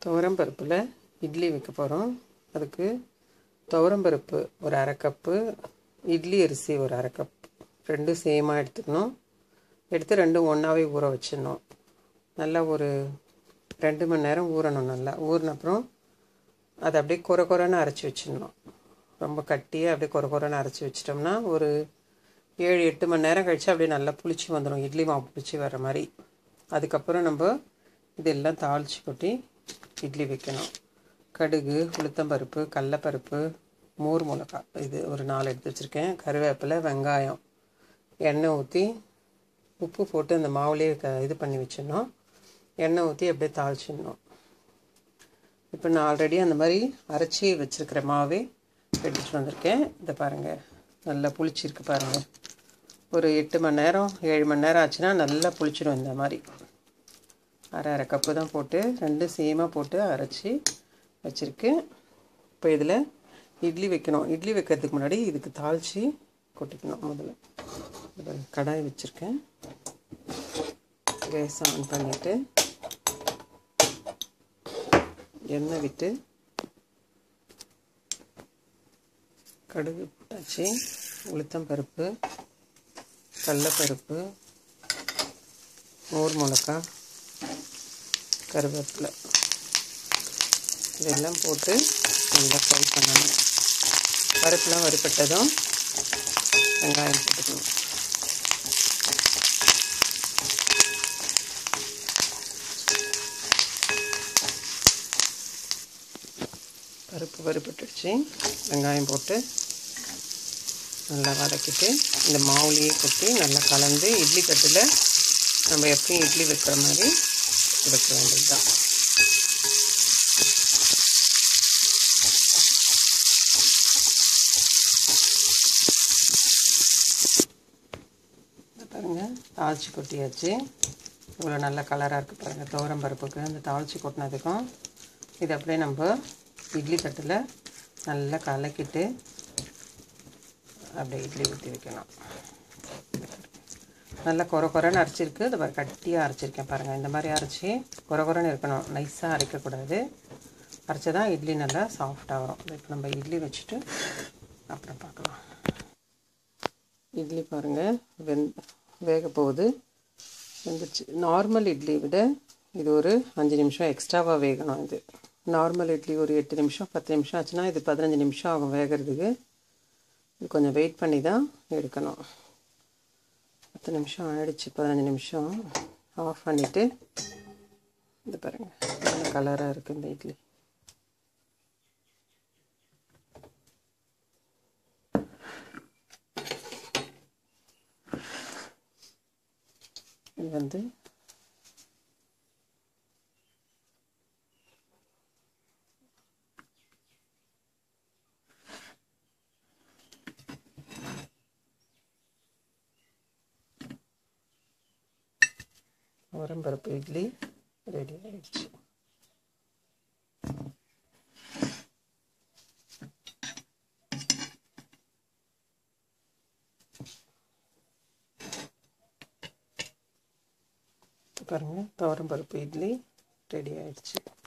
துவரம்பருப்பில் இட்லி வைக்க போகிறோம் அதுக்கு துவரம்பருப்பு ஒரு அரை கப்பு இட்லி அரிசி ஒரு அரை கப் ரெண்டும் சேமாக எடுத்துக்கணும் எடுத்து ரெண்டும் ஒன்றாவே ஊற வச்சிடணும் நல்லா ஒரு ரெண்டு மணி நேரம் ஊறணும் நல்லா ஊறின அப்புறம் அதை அப்படியே குறை குறைன்னு அரைச்சி வச்சிடணும் ரொம்ப கட்டியாக அப்படியே குறை குறைன்னு அரைச்சி வச்சிட்டோம்னா ஒரு ஏழு எட்டு மணி நேரம் கழித்து அப்படியே நல்லா புளிச்சு வந்துடும் இட்லி மாவு புளிச்சு வர மாதிரி அதுக்கப்புறம் நம்ம இதெல்லாம் தாளித்து கொட்டி இட்லி வைக்கணும் கடுகு உளுத்தம்பருப்பு கடலப்பருப்பு மோர் மிளகா இது ஒரு நாலு எடுத்து வச்சுருக்கேன் கருவேப்பிலை வெங்காயம் எண்ணெய் ஊற்றி உப்பு போட்டு அந்த மாவுலேயே க இது பண்ணி வச்சிடணும் எண்ணெய் ஊற்றி அப்படியே தாளிச்சிடணும் இப்போ நான் ஆல்ரெடி அந்த மாதிரி அரைச்சி வச்சுருக்கிற மாவே எடுத்துகிட்டு வந்திருக்கேன் இதை பாருங்கள் நல்லா புளிச்சிருக்கு பாருங்கள் ஒரு எட்டு மணி நேரம் ஏழு மணி நேரம் ஆச்சுன்னா நல்லா புளிச்சிடும் இந்த மாதிரி அரை அரை கப்பு தான் போட்டு ரெண்டு சேமாக போட்டு அரைச்சி வச்சுருக்கு இப்போ இதில் இட்லி வைக்கணும் இட்லி வைக்கிறதுக்கு முன்னாடி இதுக்கு தாளித்து கொட்டிக்கணும் முதல்ல இது கடாய் வச்சுருக்கேன் கேஸ் ஆன் பண்ணிவிட்டு எண்ணெய் விட்டு கடுகு போட்டாச்சு உளுத்தம்பருப்பு கடலப்பருப்பு மோர் மிளகா கருவேப்பிலை இதெல்லாம் போட்டு நல்லா ஃப்ரை பண்ணணும் பருப்புலாம் வறுப்பட்டதும் வெங்காயம் போட்டுக்கணும் பருப்பு வறுப்பட்டுடுச்சு வெங்காயம் போட்டு நல்லா வதக்கிட்டு இந்த மாவுலேயே கொட்டி நல்லா கலந்து இட்லி தட்டில் நம்ம எப்பயும் இட்லி வைக்கிற மாதிரி வைக்க வேண்டியது தான் பாருங்கள் தாளிச்சு கொட்டியாச்சு இவ்வளோ நல்ல கலராக இருக்குது பாருங்கள் துவரம் பருப்புக்கு அந்த தாளிச்சு கொட்டினதுக்கும் இது அப்படியே நம்ம இட்லி தட்டில் நல்லா கலக்கிட்டு அப்படியே இட்லி ஊற்றி வைக்கணும் நல்லா குறை குறைன்னு அரைச்சிருக்கு இது மாதிரி கட்டியாக அரைச்சிருக்கேன் பாருங்கள் இந்த மாதிரி அரைச்சி குறை குறைன்னு இருக்கணும் நைஸாக அரைக்கக்கூடாது அரைச்சா தான் இட்லி நல்லா சாஃப்டாக வரும் இப்போ நம்ம இட்லி வச்சுட்டு அப்புறம் பார்க்கலாம் இட்லி பாருங்கள் வெந் வேக போகுது வெந்துச்சு நார்மல் இட்லி விட இது ஒரு அஞ்சு நிமிஷம் எக்ஸ்ட்ராவாக வேகணும் இது நார்மல் இட்லி ஒரு எட்டு நிமிஷம் பத்து நிமிஷம் ஆச்சுன்னா இது பதினஞ்சு நிமிஷம் ஆகும் வேகிறதுக்கு இது கொஞ்சம் வெயிட் பண்ணி தான் எடுக்கணும் பத்து நிமிஷம் ஆயிடுச்சு பதினஞ்சு நிமிஷம் ஆஃப் பண்ணிவிட்டு இது பாருங்கள் நல்ல கலராக இருக்குது இந்த இட்லி இது வந்து உரம்பருப்பு இட்லி ரெடி ஆயிடுச்சு பாருங்கள் துவரம்பருப்பு இட்லி ரெடி ஆயிடுச்சு